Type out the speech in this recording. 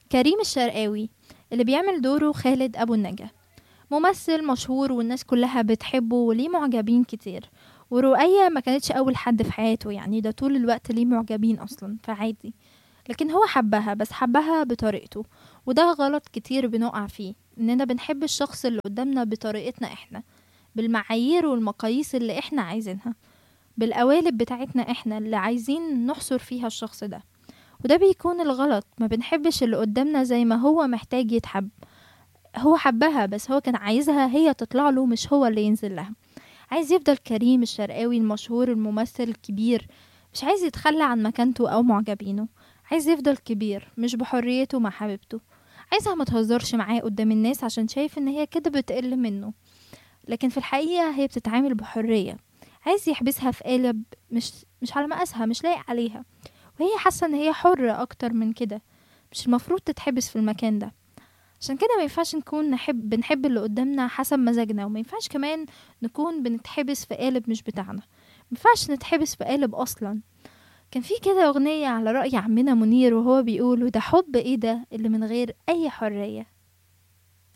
كريم الشرقاوي اللي بيعمل دوره خالد أبو النجا ممثل مشهور والناس كلها بتحبه وليه معجبين كتير ورؤية ما كانتش أول حد في حياته يعني ده طول الوقت ليه معجبين أصلا فعادي لكن هو حبها بس حبها بطريقته وده غلط كتير بنقع فيه إننا بنحب الشخص اللي قدامنا بطريقتنا إحنا بالمعايير والمقاييس اللي إحنا عايزينها بالقوالب بتاعتنا إحنا اللي عايزين نحصر فيها الشخص ده وده بيكون الغلط ما بنحبش اللي قدامنا زي ما هو محتاج يتحب هو حبها بس هو كان عايزها هي تطلع له مش هو اللي ينزل لها عايز يفضل كريم الشرقاوي المشهور الممثل الكبير مش عايز يتخلى عن مكانته أو معجبينه عايز يفضل كبير مش بحريته مع حبيبته عايزها ما تهزرش معاه قدام الناس عشان شايف ان هي كده بتقل منه لكن في الحقيقة هي بتتعامل بحرية عايز يحبسها في قالب مش مش على مقاسها مش لايق عليها وهي حاسة ان هي حرة اكتر من كده مش المفروض تتحبس في المكان ده عشان كده ما ينفعش نكون نحب بنحب اللي قدامنا حسب مزاجنا وما ينفعش كمان نكون بنتحبس في قالب مش بتاعنا ما ينفعش نتحبس في قالب اصلا كان في كده اغنية على رأي عمنا منير وهو بيقول وده حب ايه ده اللي من غير اي حرية